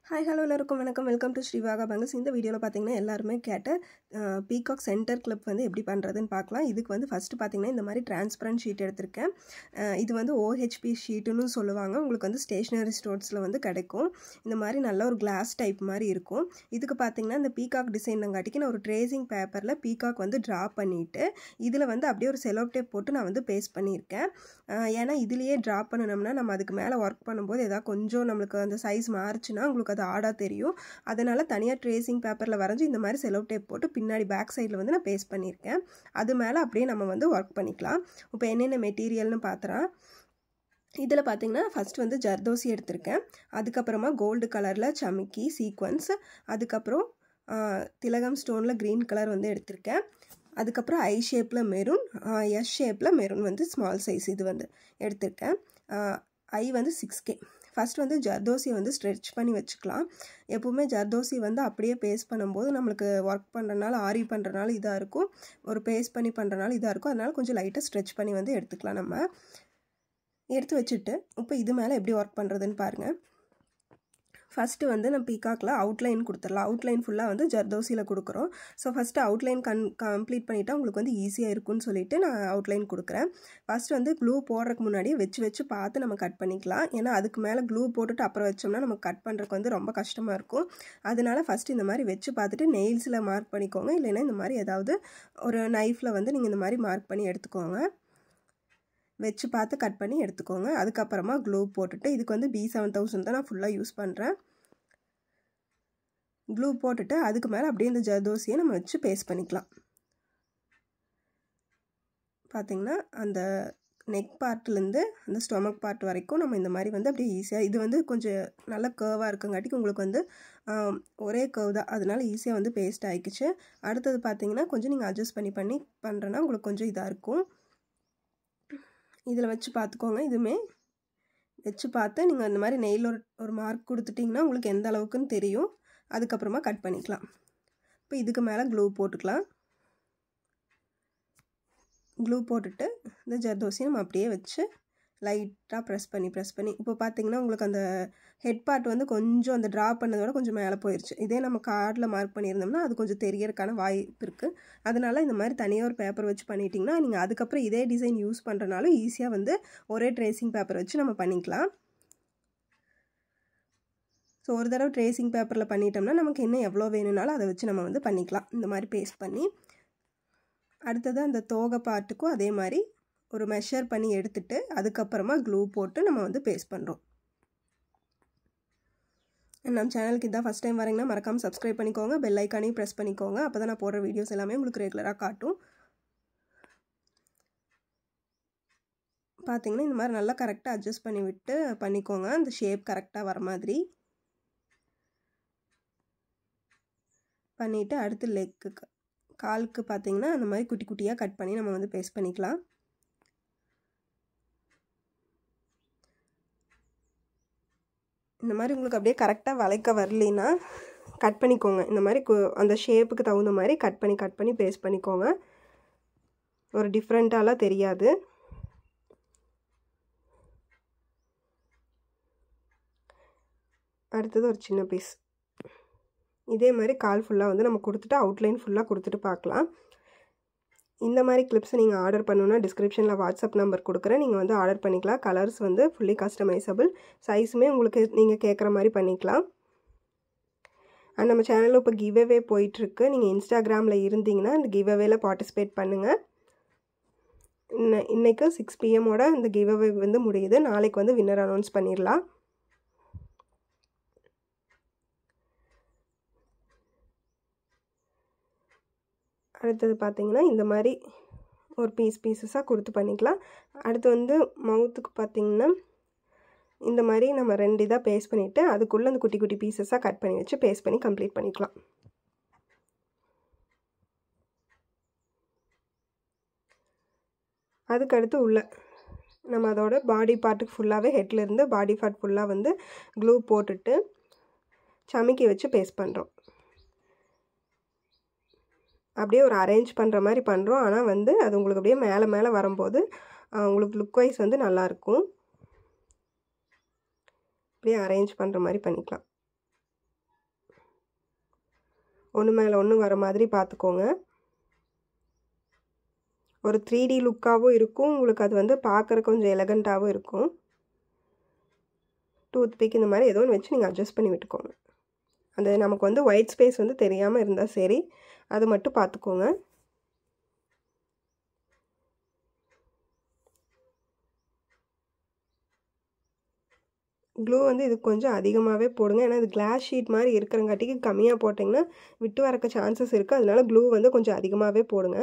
hi hello எல்லாருக்கும் வணக்கம் welcome to ஸ்ரீவாகா fungus இந்த வீடியோவில் பார்த்தீங்கன்னா எல்லாருமே கேட்ட பீகாக் சென்டர் கிளிப் வந்து எப்படி பண்ணுறதுன்னு பார்க்கலாம் இதுக்கு வந்து ஃபஸ்ட்டு பார்த்தீங்கன்னா இந்த மாதிரி டிரான்ஸ்பரண்ட் ஷீட் எடுத்திருக்கேன் அஹ் இது வந்து ஓஹெச்பி ஷீட்டுன்னு சொல்லுவாங்க உங்களுக்கு வந்து ஸ்டேஷ்னரி ஸ்டோர்ஸில் வந்து கிடைக்கும் இந்த மாதிரி நல்ல ஒரு கிளாஸ் டைப் மாதிரி இருக்கும் இதுக்கு பார்த்தீங்கன்னா இந்த பீகாக் டிசைனங்காட்டிக்கு நான் ஒரு ட்ரேசிங் பேப்பரில் பீகாக் வந்து ட்ரா பண்ணிவிட்டு இதில் வந்து அப்படியே ஒரு செலோ டேப் போட்டு நான் வந்து பேஸ்ட் பண்ணியிருக்கேன் அஹ் ஏன்னா இதுலேயே ட்ரா பண்ணணும்னா நம்ம அதுக்கு மேலே ஒர்க் பண்ணும்போது ஏதாவது கொஞ்சம் நம்மளுக்கு அந்த சைஸ் மாறுச்சுன்னா உங்களுக்கு அது ஆடாக தெரியும் அதனால் தனியாக ட்ரேசிங் பேப்பரில் வரைஞ்சி இந்த மாதிரி செலோ டேப் போட்டு பின்னாடி பேக் சைடில் வந்து நான் பேஸ்ட் பண்ணியிருக்கேன் அது மேலே அப்படியே நம்ம வந்து ஒர்க் பண்ணிக்கலாம் இப்போ என்னென்ன மெட்டீரியல்னு பார்த்துறேன் இதில் பார்த்தீங்கன்னா ஃபஸ்ட் வந்து ஜர்தோசி எடுத்திருக்கேன் அதுக்கப்புறமா கோல்டு கலரில் சமிக்கி சீக்வன்ஸ் அதுக்கப்புறம் ஆஹ், திலகம் ஸ்டோனில் க்ரீன் கலர் வந்து எடுத்திருக்கேன் அதுக்கப்புறம் ஐ ஷேப்பில் மெரூன் எஸ் ஷேப்பில் மெரூன் வந்து ஸ்மால் சைஸ் இது வந்து எடுத்திருக்கேன் ஐ வந்து சிக்ஸ் கே ஃபஸ்ட் வந்து ஜர்தோசியை வந்து ஸ்ட்ரெச் பண்ணி வச்சுக்கலாம் எப்போவுமே ஜர்தோசி வந்து அப்படியே பேஸ்ட் பண்ணும்போது நம்மளுக்கு ஒர்க் பண்ணுறனால ஆரி பண்ணுறனால இதாக இருக்கும் ஒரு பேஸ்ட் பண்ணி பண்ணுறனால இதாக இருக்கும் அதனால் கொஞ்சம் லைட்டாக ஸ்ட்ரெச் பண்ணி வந்து எடுத்துக்கலாம் நம்ம எடுத்து வச்சுட்டு இப்போ இது மேலே எப்படி ஒர்க் பண்ணுறதுன்னு பாருங்கள் ஃபஸ்ட்டு வந்து நம்ம பீகாக்கில் அவுட்லைன் கொடுத்துடலாம் அவுட்லைன் ஃபுல்லாக வந்து ஜர்தோசியில் கொடுக்குறோம் so first outline gun complete பண்ணிட்டா உங்களுக்கு வந்து ஈஸியாக இருக்கும்னு சொல்லிட்டு நான் அவுட்லைன் கொடுக்குறேன் ஃபஸ்ட்டு வந்து க்ளூ போடுறதுக்கு முன்னாடியே வச்சு வச்சு பார்த்து நம்ம கட் பண்ணிக்கலாம் ஏன்னா அதுக்கு மேலே க்ளூ போட்டுட்டு அப்புறம் வச்சோம்னா நம்ம கட் பண்ணுறதுக்கு வந்து ரொம்ப கஷ்டமாக இருக்கும் அதனால ஃபஸ்ட்டு இந்த மாதிரி வச்சு பார்த்துட்டு நெயில்ஸில் மார்க் பண்ணிக்கோங்க இல்லைன்னா இந்த மாதிரி ஏதாவது ஒரு நைஃப்பில் வந்து நீங்கள் இந்த மாதிரி மார்க் பண்ணி எடுத்துக்கோங்க வச்சு பார்த்து கட் பண்ணி எடுத்துக்கோங்க அதுக்கப்புறமா க்ளூ போட்டுட்டு இதுக்கு வந்து பி செவன் தௌசண்ட் தான் நான் ஃபுல்லாக யூஸ் பண்ணுறேன் க்ளூ போட்டுட்டு அதுக்கு மேலே அப்படியே இந்த ஜர்தோசியை நம்ம வச்சு பேஸ்ட் பண்ணிக்கலாம் பார்த்திங்கன்னா அந்த நெக் பார்ட்லேருந்து அந்த ஸ்டொமக் பார்ட் வரைக்கும் நம்ம இந்த மாதிரி வந்து அப்படியே ஈஸியாக இது வந்து கொஞ்சம் நல்ல கேர்வாக இருக்குங்காட்டிக்கு உங்களுக்கு வந்து ஆம், ஒரே கேர்வ் தான் அதனால ஈஸியாக வந்து பேஸ்ட் ஆகிக்குச்சு அடுத்தது பார்த்தீங்கன்னா கொஞ்சம் நீங்கள் அட்ஜஸ்ட் பண்ணி பண்ணி பண்ணுறேன்னா உங்களுக்கு கொஞ்சம் இதாக இருக்கும் இதில் வச்சு பார்த்துக்கோங்க இதுவுமே வச்சு பார்த்து நீங்கள் அந்த மாதிரி நெயில் ஒரு ஒரு மார்க் கொடுத்துட்டிங்கன்னா உங்களுக்கு எந்த அளவுக்குன்னு தெரியும் அதுக்கப்புறமா கட் பண்ணிக்கலாம் இப்போ இதுக்கு மேலே க்ளூ போட்டுக்கலாம் க்ளூ போட்டுட்டு இந்த ஜர்தோசியை நம்ம அப்படியே வச்சு லைட்டாக ப்ரெஸ் பண்ணி ப்ரெஸ் பண்ணி இப்போ பார்த்தீங்கன்னா உங்களுக்கு அந்த ஹெட் பார்ட் வந்து கொஞ்சம் அந்த ட்ரா பண்ணதோட கொஞ்சம் மேலே போயிடுச்சு இதே நம்ம கார்டில் மார்க் பண்ணியிருந்தோம்னா அது கொஞ்சம் தெரியறதுக்கான வாய்ப்பு இருக்குது அதனால் இந்த மாதிரி தனியாக ஒரு பேப்பர் வச்சு பண்ணிட்டீங்கன்னா நீங்கள் அதுக்கப்புறம் இதே டிசைன் யூஸ் பண்ணுறனாலும் ஈஸியாக வந்து ஒரே ட்ரேசிங் பேப்பர் வச்சு நம்ம பண்ணிக்கலாம் ஸோ ஒரு தடவை ட்ரேசிங் பேப்பரில் பண்ணிட்டோம்னா நமக்கு இன்னும் எவ்வளோ வேணும்னாலும் அதை வச்சு நம்ம வந்து பண்ணிக்கலாம் இந்த மாதிரி பேஸ்ட் பண்ணி அடுத்தது அந்த தோகை பார்ட்டுக்கும் அதே மாதிரி ஒரு மெஷர் பண்ணி எடுத்துட்டு அதுக்கப்புறமா க்ளூ போட்டு நம்ம வந்து பேஸ்ட் பண்ணுறோம் நம்ம சேனலுக்கு இதான் ஃபஸ்ட் டைம் வரீங்கன்னா மறக்காமல் சப்ஸ்கிரைப் பண்ணிக்கோங்க பெல் ஐக்கானையும் ப்ரெஸ் பண்ணிக்கோங்க அப்போ தான் நான் போடுற வீடியோஸ் எல்லாமே உங்களுக்கு ரெகுலராக காட்டும் பார்த்தீங்கன்னா இந்த மாதிரி நல்லா கரெக்டாக அட்ஜஸ்ட் பண்ணி விட்டு பண்ணிக்கோங்க அந்த ஷேப் கரெக்டாக வர மாதிரி பண்ணிவிட்டு அடுத்து லெக்குக்கு காலுக்கு பார்த்தீங்கன்னா அந்த மாதிரி குட்டி குட்டியாக கட் பண்ணி நம்ம வந்து பேஸ்ட் பண்ணிக்கலாம் இந்த மாதிரி உங்களுக்கு அப்படியே கரெக்டாக வளைக்க வரலின்னா கட் பண்ணிக்கோங்க இந்த மாதிரி கு- அந்த ஷேப்புக்கு தகுந்த மாதிரி கட் பண்ணி கட் பண்ணி பேஸ்ட் பண்ணிக்கோங்க ஒரு டிஃப்ரெண்ட்டாலாம் தெரியாது அடுத்தது ஒரு சின்ன பீஸ் இதே மாதிரி கால் ஃபுல்லாக வந்து நம்ம கொடுத்துட்டு அவுட்லைன் ஃபுல்லாக கொடுத்துட்டு பார்க்கலாம் இந்த மாதிரி கிளிப்ஸ் நீங்கள் ஆர்டர் பண்ணணுன்னா டிஸ்கிரிப்ஷனில் வாட்ஸ்அப் நம்பர் கொடுக்குறேன் நீங்கள் வந்து ஆர்டர் பண்ணிக்கலாம் கலர்ஸ் வந்து ஃபுல்லி கஸ்டமைசபிள் சைஸுமே உங்களுக்கு நீங்கள் கேட்குற மாதிரி பண்ணிக்கலாம் அண்ட் நம்ம சேனலில் இப்போ கிவ்அவே போயிட்டுருக்கு நீங்கள் இன்ஸ்டாகிராமில் இருந்தீங்கன்னா இந்த கிவ்அவேல பார்ட்டிசிபேட் பண்ணுங்கள் இன்ன இன்றைக்கு சிக்ஸ் பிஎம்மோட இந்த கிவ்அவே வந்து முடியுது நாளைக்கு வந்து வின்னர் அனௌன்ஸ் பண்ணிடலாம் அடுத்தது பார்த்தீங்கன்னா இந்த மாதிரி ஒரு பீஸ் பீசஸாக கொடுத்து பண்ணிக்கலாம் அடுத்து வந்து மவுத்துக்கு பார்த்தீங்கன்னா இந்த மாதிரி நம்ம ரெண்டு இதாக பேஸ்ட் பண்ணிவிட்டு அதுக்குள்ளே அந்த குட்டி குட்டி பீசஸாக கட் பண்ணி வச்சு பேஸ்ட் பண்ணி கம்ப்ளீட் பண்ணிக்கலாம் அதுக்கடுத்து உள்ள நம்ம அதோட பாடி பார்ட்டுக்கு ஃபுல்லாகவே ஹெட்லேருந்து பாடி பார்ட் ஃபுல்லாக வந்து க்ளூ போட்டுட்டு சமிக்கி வச்சு பேஸ்ட் பண்ணுறோம் அப்படியே ஒரு அரேஞ்ச் பண்ணுற மாதிரி பண்ணுறோம் ஆனால் வந்து அது உங்களுக்கு அப்படியே மேலே மேலே வரும்போது ஆஹ், உங்களுக்கு லுக் வைஸ் வந்து நல்லாயிருக்கும் அப்படியே அரேஞ்ச் பண்ணுற மாதிரி பண்ணிக்கலாம் ஒன்று மேலே ஒன்று வர மாதிரி பார்த்துக்கோங்க ஒரு த்ரீ டி லுக்காகவும் இருக்கும் உங்களுக்கு அது வந்து பார்க்குற கொஞ்சம் எலகண்ட்டாகவும் இருக்கும் டூத் பிக் இந்த மாதிரி ஏதோ ஒன்று வச்சு நீங்கள் அட்ஜஸ்ட் பண்ணி விட்டுக்கோங்க அந்த நமக்கு வந்து ஒயிட் ஸ்பேஸ் வந்து தெரியாமல் இருந்தால் சரி அது மட்டும் பார்த்துக்கோங்க க்ளூ வந்து இது கொஞ்சம் அதிகமாகவே போடுங்க ஏன்னா இது கிளாஸ் ஷீட் மாதிரி இருக்கிறங்காட்டிக்கு கம்மியாக போட்டிங்கன்னா விட்டு வரக்க சான்சஸ் இருக்குது அதனால க்ளூ வந்து கொஞ்சம் அதிகமாகவே போடுங்க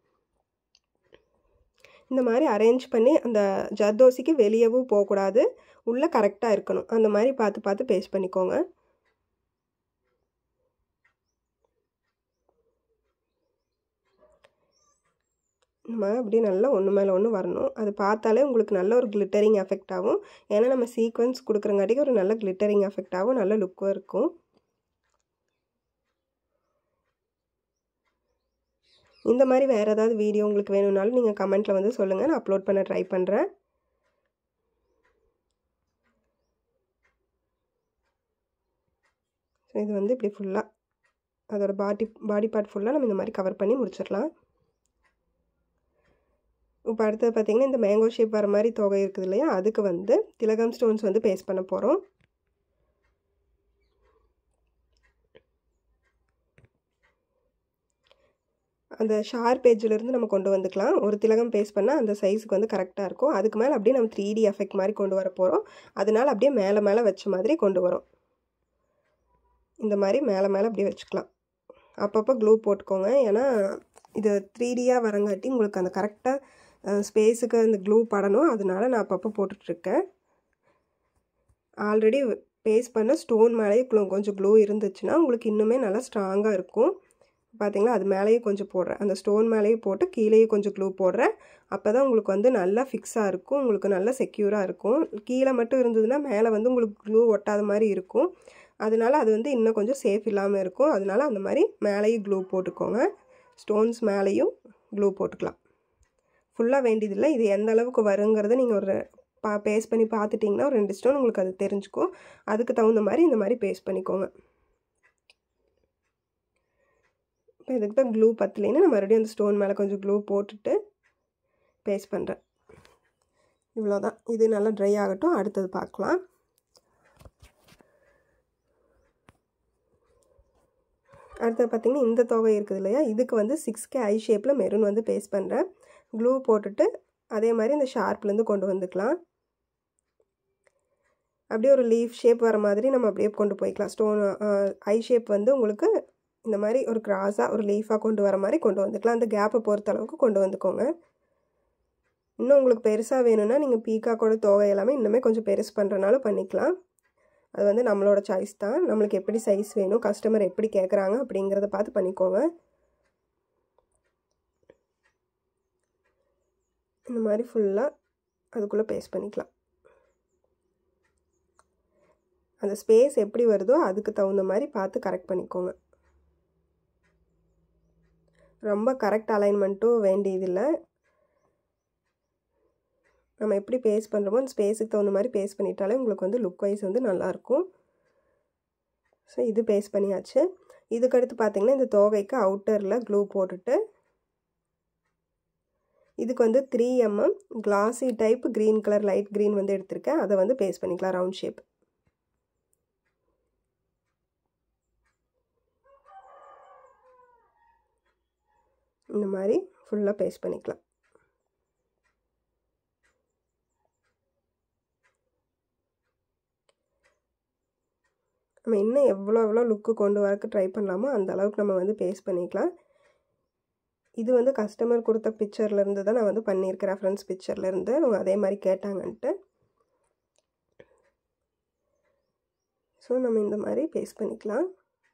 இந்த மாதிரி அரேஞ்ச் பண்ணி அந்த ஜர்தோசிக்கு வெளியவும் போகக்கூடாது உள்ளே கரெக்டாக இருக்கணும் அந்த மாதிரி பார்த்து பார்த்து பேஸ்ட் பண்ணிக்கோங்க நம்ம அப்படியே நல்லா ஒன்று மேலே ஒன்று வரணும் அது பார்த்தாலே உங்களுக்கு நல்ல ஒரு கிளிட்டரிங் எஃபெக்ட் ஆகும் ஏன்னா நம்ம சீக்வன்ஸ் கொடுக்குறங்காட்டிக்கு ஒரு நல்ல கிளிட்டரிங் எஃபெக்ட் ஆகும் நல்ல லுக்கும் இருக்கும் இந்த மாதிரி வேறு ஏதாவது வீடியோ உங்களுக்கு வேணும்னாலும் நீங்கள் கமெண்ட்டில் வந்து சொல்லுங்கள் நான் அப்லோட் பண்ண ட்ரை பண்ணுறேன் ஸோ இது வந்து இப்படி ஃபுல்லாக அதோட பாடி பாடி பார்ட் ஃபுல்லாக நம்ம இந்த மாதிரி கவர் பண்ணி முடிச்சிடலாம் இப்போ அடுத்தது பார்த்திங்கன்னா இந்த மேங்கோ ஷேப் வர மாதிரி தொகை இருக்குது இல்லையா அதுக்கு வந்து திலகம் ஸ்டோன்ஸ் வந்து பேஸ்ட் பண்ண போகிறோம் அந்த ஷார்ப் பேஜிலேருந்து நம்ம கொண்டு வந்துக்கலாம் ஒரு திலகம் பேஸ்ட் பண்ணால் அந்த சைஸுக்கு வந்து கரெக்டாக இருக்கும் அதுக்கு மேலே அப்படியே நம்ம த்ரீ டி எஃபெக்ட் மாதிரி கொண்டு வர போகிறோம் அதனால் அப்படியே மேலே மேலே வச்ச மாதிரி கொண்டு வரோம் இந்த மாதிரி மேலே மேலே அப்படியே வச்சுக்கலாம் அப்பப்போ க்ளூ போட்டுக்கோங்க ஏன்னா இது த்ரீ டியாக வரங்காட்டி உங்களுக்கு அந்த கரெக்டாக ஸ்பேஸுக்கு அந்த க்ளூ படணும் அதனால நான் அப்பப்போ போட்டுட்ருக்கேன் ஆல்ரெடி பேஸ்ட் பண்ண ஸ்டோன் மேலேயே கொஞ்சம் க்ளூ இருந்துச்சுன்னா உங்களுக்கு இன்னுமே நல்லா ஸ்ட்ராங்காக இருக்கும் பார்த்தீங்களா அது மேலேயே கொஞ்சம் போடுறேன் அந்த ஸ்டோன் மேலேயே போட்டு கீழேயே கொஞ்சம் க்ளூ போடுறேன் அப்போ தான் உங்களுக்கு வந்து நல்லா ஃபிக்ஸாக இருக்கும் உங்களுக்கு நல்லா செக்யூராக இருக்கும் கீழே மட்டும் இருந்ததுன்னா மேலே வந்து உங்களுக்கு க்ளூ ஒட்டாத மாதிரி இருக்கும் அதனால அது வந்து இன்னும் கொஞ்சம் சேஃப் இல்லாமல் இருக்கும் அதனால அந்த மாதிரி மேலேயும் க்ளூ போட்டுக்கோங்க ஸ்டோன்ஸ் மேலேயும் க்ளூ போட்டுக்கலாம் ஃபுல்லாக வேண்டியதில்லை இது எந்த அளவுக்கு வருங்கிறத நீங்கள் ஒரு பா பேஸ்ட் பண்ணி பார்த்துட்டிங்கன்னா ஒரு ரெண்டு ஸ்டோன் உங்களுக்கு அது தெரிஞ்சுக்கும் அதுக்கு தகுந்த மாதிரி இந்த மாதிரி பேஸ்ட் பண்ணிக்கோங்க இப்போ இதுக்கு தான் க்ளூ பத்தலைன்னு நான் மறுபடியும் அந்த ஸ்டோன் மேலே கொஞ்சம் க்ளூ போட்டுட்டு பேஸ்ட் பண்ணுறேன் இவ்வளோதான் இது நல்லா ட்ரை ஆகட்டும் அடுத்தது பார்க்கலாம் அடுத்தது பார்த்திங்கன்னா இந்த தொகை இருக்குது இல்லையா இதுக்கு வந்து சிக்ஸ் கே ஐ ஷேப்பில் மெரூன் வந்து பேஸ்ட் பண்ணுறேன் க்ளூ போட்டுட்டு அதே மாதிரி இந்த ஷார்ப்லேருந்து கொண்டு வந்துக்கலாம் அப்படியே ஒரு லீஃப் ஷேப் வர மாதிரி நம்ம அப்படியே கொண்டு போய்க்கலாம் ஸ்டோன் ஐ ஷேப் வந்து உங்களுக்கு இந்த மாதிரி ஒரு கிராஸாக ஒரு லீஃபாக கொண்டு வர மாதிரி கொண்டு வந்துக்கலாம் அந்த கேப்பை பொறுத்த அளவுக்கு கொண்டு வந்துக்கோங்க இன்னும் உங்களுக்கு பெருசாக வேணும்னா நீங்கள் பீக்காக்கோட தொகை எல்லாமே இன்னுமே கொஞ்சம் பெருசு பண்ணுறனாலும் பண்ணிக்கலாம் அது வந்து நம்மளோட சாய்ஸ் தான் நம்மளுக்கு எப்படி சைஸ் வேணும் கஸ்டமர் எப்படி கேட்குறாங்க அப்படிங்கிறத பார்த்து பண்ணிக்கோங்க இந்த மாதிரி ஃபுல்லாக அதுக்குள்ளே பேஸ்ட் பண்ணிக்கலாம் அந்த ஸ்பேஸ் எப்படி வருதோ அதுக்கு தகுந்த மாதிரி பார்த்து கரெக்ட் பண்ணிக்கோங்க ரொம்ப கரெக்ட் அலைன்மெண்ட்டும் வேண்டியதில்லை நம்ம எப்படி பேஸ்ட் பண்ணுறோமோ அந்த ஸ்பேஸுக்கு தகுந்த மாதிரி பேஸ்ட் பண்ணிட்டாலே உங்களுக்கு வந்து லுக் வைஸ் வந்து நல்லாயிருக்கும் ஸோ இது பேஸ்ட் பண்ணியாச்சு இதுக்கடுத்து பார்த்திங்கன்னா இந்த தோகைக்கு அவுட்டரில் க்ளூ போட்டுட்டு இதுக்கு வந்து three mm glassy type green colour light green வந்து எடுத்திருக்கேன் அதை வந்து பேஸ்ட் பண்ணிக்கலாம் ரவுண்ட் ஷேப் இந்த மாதிரி ஃபுல்லாக பேஸ்ட் பண்ணிக்கலாம் நம்ம இன்னும் எவ்வளோ எவ்வளோ லுக்கு கொண்டு வரக்கு ட்ரை பண்ணலாமோ அந்த அளவுக்கு நம்ம வந்து பேஸ்ட் பண்ணிக்கலாம் இது வந்து கஸ்டமர் கொடுத்த பிக்சர்லேருந்து தான் நான் வந்து பண்ணியிருக்கேன் ரெஃபரன்ஸ் பிக்சர்லேருந்து அவங்க அதே மாதிரி கேட்டாங்கன்ட்டு ஸோ நம்ம இந்த மாதிரி பேஸ்ட் பண்ணிக்கலாம்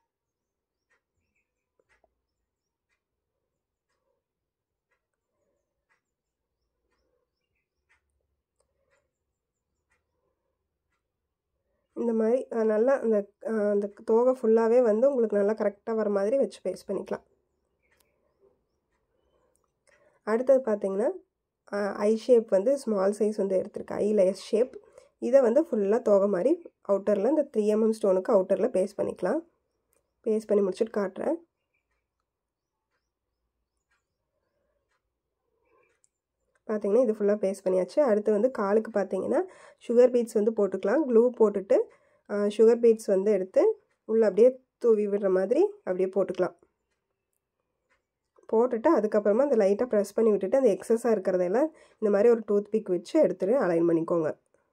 இந்த மாதிரி நல்லா அந்த அந்த தோகை ஃபுல்லாகவே வந்து உங்களுக்கு நல்லா கரெக்டாக வர மாதிரி வச்சு பேஸ்ட் பண்ணிக்கலாம் அடுத்தது பார்த்திங்கன்னா ஐ ஷேப் வந்து ஸ்மால் சைஸ் வந்து எடுத்திருக்கேன் ஐ எஸ் ஷேப் இதை வந்து ஃபுல்லாக தோகை மாதிரி அவுட்டரில் இந்த த்ரீ எம்எம் ஸ்டோனுக்கு அவுட்டரில் பேஸ்ட் பண்ணிக்கலாம் பேஸ்ட் பண்ணி முடிச்சுட்டு காட்டுறேன் பார்த்தீங்கன்னா இது ஃபுல்லாக பேஸ்ட் பண்ணியாச்சு அடுத்து வந்து காலுக்கு பார்த்தீங்கன்னா சுகர் பீட்ஸ் வந்து போட்டுக்கலாம் க்ளூ போட்டுட்டு சுகர் பீட்ஸ் வந்து எடுத்து உள்ளே அப்படியே தூவி விடுற மாதிரி அப்படியே போட்டுக்கலாம் போட்டுட்டு அதுக்கப்புறமா அந்த லைட்டாக ப்ரெஸ் பண்ணி விட்டுட்டு அந்த எக்ஸஸாக இருக்கிறதெல்லாம் இந்த மாதிரி ஒரு டூத் பிக் வச்சு எடுத்துகிட்டு அலைன் பண்ணிக்கோங்க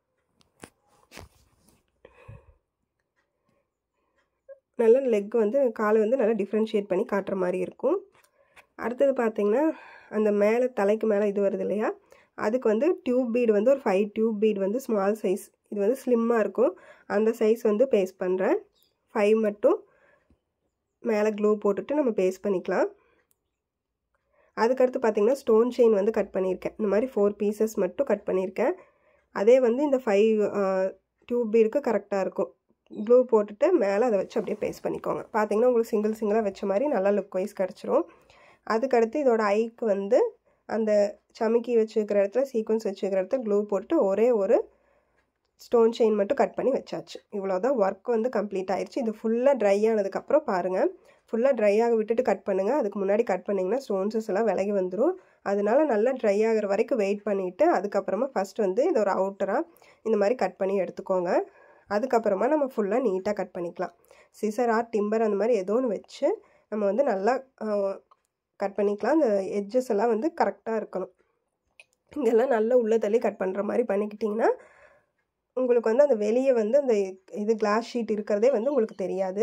நல்ல லெக் வந்து காலை வந்து நல்லா டிஃப்ரென்ஷியேட் பண்ணி காட்டுற மாதிரி இருக்கும் அடுத்தது பார்த்திங்கன்னா அந்த மேலே தலைக்கு மேலே இது வருது இல்லையா அதுக்கு வந்து டியூப் பீடு வந்து ஒரு ஃபைவ் டியூப் பீடு வந்து ஸ்மால் சைஸ் இது வந்து ஸ்லிம்மாக இருக்கும் அந்த சைஸ் வந்து பேஸ்ட் பண்ணுறேன் ஃபைவ் மட்டும் மேலே க்ளூ போட்டுட்டு நம்ம பேஸ்ட் பண்ணிக்கலாம் அதுக்கடுத்து பார்த்திங்கன்னா ஸ்டோன் செயின் வந்து கட் பண்ணியிருக்கேன் இந்த மாதிரி ஃபோர் பீசஸ் மட்டும் கட் பண்ணியிருக்கேன் அதே வந்து இந்த ஃபைவ் டியூப் பீடுக்கு கரெக்டாக இருக்கும் க்ளூ போட்டுட்டு மேலே அதை வச்சு அப்படியே பேஸ்ட் பண்ணிக்கோங்க பார்த்தீங்கன்னா உங்களுக்கு சிங்கிள் சிங்கிளாக வச்ச மாதிரி நல்லா லுக் வைஸ் கிடச்சிரும் அதுக்கடுத்து இதோட ஐக்கு வந்து அந்த சமிக்கி வச்சுருக்கிற இடத்துல சீக்வன்ஸ் வச்சுருக்கிற இடத்துல க்ளூ போட்டு ஒரே ஒரு ஸ்டோன் செயின் மட்டும் கட் பண்ணி வச்சாச்சு இவ்வளோதான் ஒர்க் வந்து கம்ப்ளீட் ஆயிடுச்சு இது ஃபுல்லாக ட்ரை ஆனதுக்கப்புறம் பாருங்கள் ஃபுல்லாக ட்ரை ஆக விட்டுட்டு கட் பண்ணுங்கள் அதுக்கு முன்னாடி கட் பண்ணிங்கன்னா ஸ்டோன்ஸஸ் எல்லாம் விலகி வந்துடும் அதனால நல்லா ட்ரை ஆகிற வரைக்கும் வெயிட் பண்ணிவிட்டு அதுக்கப்புறமா ஃபஸ்ட் வந்து இது ஒரு அவுட்டராக இந்த மாதிரி கட் பண்ணி எடுத்துக்கோங்க அதுக்கப்புறமா நம்ம ஃபுல்லாக நீட்டாக கட் பண்ணிக்கலாம் சிசர் ஆர் டிம்பர் அந்த மாதிரி ஏதோ ஒன்று வச்சு நம்ம வந்து நல்லா கட் பண்ணிக்கலாம் அந்த எட்ஜஸ் எல்லாம் வந்து கரெக்டாக இருக்கணும் இங்கெல்லாம் நல்லா உள்ள தள்ளி கட் பண்ணுற மாதிரி பண்ணிக்கிட்டிங்கன்னா உங்களுக்கு வந்து அந்த வெளியே வந்து அந்த இது கிளாஸ் ஷீட் இருக்கிறதே வந்து உங்களுக்கு தெரியாது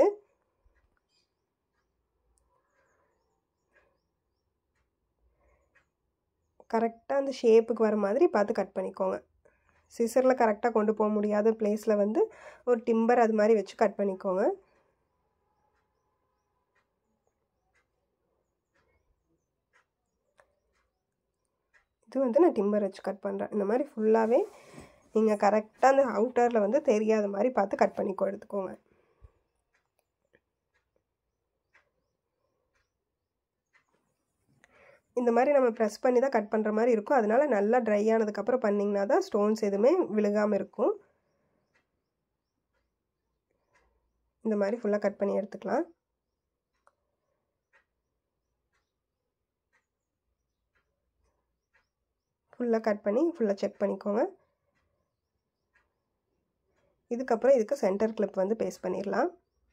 கரெக்டாக அந்த ஷேப்புக்கு வர மாதிரி பார்த்து கட் பண்ணிக்கோங்க சிசரில் கரெக்டாக கொண்டு போக முடியாத பிளேஸில் வந்து ஒரு டிம்பர் அது மாதிரி வச்சு கட் பண்ணிக்கோங்க இது வந்து நான் டிம்பர் வச்சு கட் பண்ணுறேன் இந்த மாதிரி ஃபுல்லாகவே நீங்கள் கரெக்டாக அந்த அவுட்டரில் வந்து தெரியாத மாதிரி பார்த்து கட் பண்ணிக்கோ எடுத்துக்கோங்க இந்த மாதிரி நம்ம ப்ரெஸ் பண்ணி தான் கட் பண்ணுற மாதிரி இருக்கும் அதனால நல்லா ட்ரை ஆனதுக்கப்புறம் பண்ணிங்கன்னா தான் ஸ்டோன்ஸ் எதுவுமே விழுகாமல் இருக்கும் இந்த மாதிரி ஃபுல்லாக கட் பண்ணி எடுத்துக்கலாம் ஃபுல்லாக கட் பண்ணி ஃபுல்லாக செக் பண்ணிக்கோங்க இதுக்கப்புறம் இதுக்கு சென்டர் கிளிப் வந்து பேஸ்ட் பண்ணிடலாம்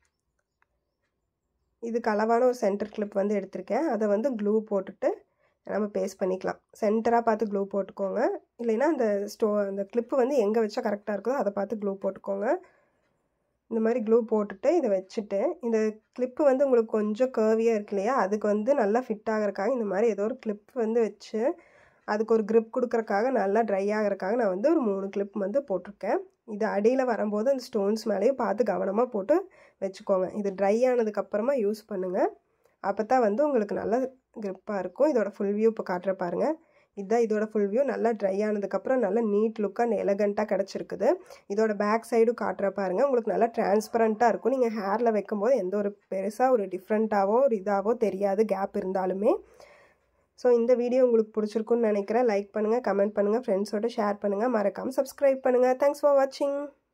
இதுக்கு அளவான ஒரு சென்டர் கிளிப் வந்து எடுத்திருக்கேன் அதை வந்து க்ளூ போட்டுட்டு நம்ம பேஸ்ட் பண்ணிக்கலாம் சென்டராக பார்த்து க்ளூ போட்டுக்கோங்க இல்லைன்னா அந்த ஸ்டோ அந்த கிளிப்பு வந்து எங்கே வச்சா கரெக்டாக இருக்குதோ அதை பார்த்து க்ளூ போட்டுக்கோங்க இந்த மாதிரி க்ளூ போட்டுட்டு இதை வச்சுட்டு இந்த கிளிப்பு வந்து உங்களுக்கு கொஞ்சம் கர்வியாக இருக்கு இல்லையா அதுக்கு வந்து நல்லா ஃபிட் ஆகிறக்காக இந்த மாதிரி ஏதோ ஒரு கிளிப் வந்து வச்சு அதுக்கு ஒரு க்ரிப் கொடுக்குறக்காக நல்லா ட்ரை ஆகிறக்காக நான் வந்து ஒரு மூணு கிளிப் வந்து போட்டிருக்கேன் இது அடியில் வரும்போது அந்த ஸ்டோன்ஸ் மேலேயும் பார்த்து கவனமாக போட்டு வச்சுக்கோங்க இது ட்ரை ஆனதுக்கப்புறமா யூஸ் பண்ணுங்கள் அப்போ தான் வந்து உங்களுக்கு நல்ல க்ரிப்பாக இருக்கும் இதோட ஃபுல் வியூ இப்போ காட்டுற பாருங்கள் இதுதான் இதோட ஃபுல் வியூ நல்லா ட்ரை ஆனதுக்கப்புறம் நல்லா நீட் லுக்காக எலகண்ட்டாக கிடச்சிருக்குது இதோட பேக் சைடும் காட்டுற பாருங்கள் உங்களுக்கு நல்லா டிரான்ஸ்பரண்ட்டாக இருக்கும் நீங்கள் ஹேரில் வைக்கும்போது எந்த ஒரு பெருசாக ஒரு டிஃப்ரெண்ட்டாவோ ஒரு இதாவோ தெரியாது கேப் இருந்தாலுமே ஸோ இந்த வீடியோ உங்களுக்கு பிடிச்சிருக்குன்னு நினைக்கிறேன் லைக் பண்ணுங்கள் கமெண்ட் பண்ணுங்கள் ஃப்ரெண்ட்ஸோட ஷேர் பண்ணுங்கள் மறக்காமல் சப்ஸ்கிரைப் பண்ணுங்கள் தேங்க்ஸ் ஃபார் வாட்சிங்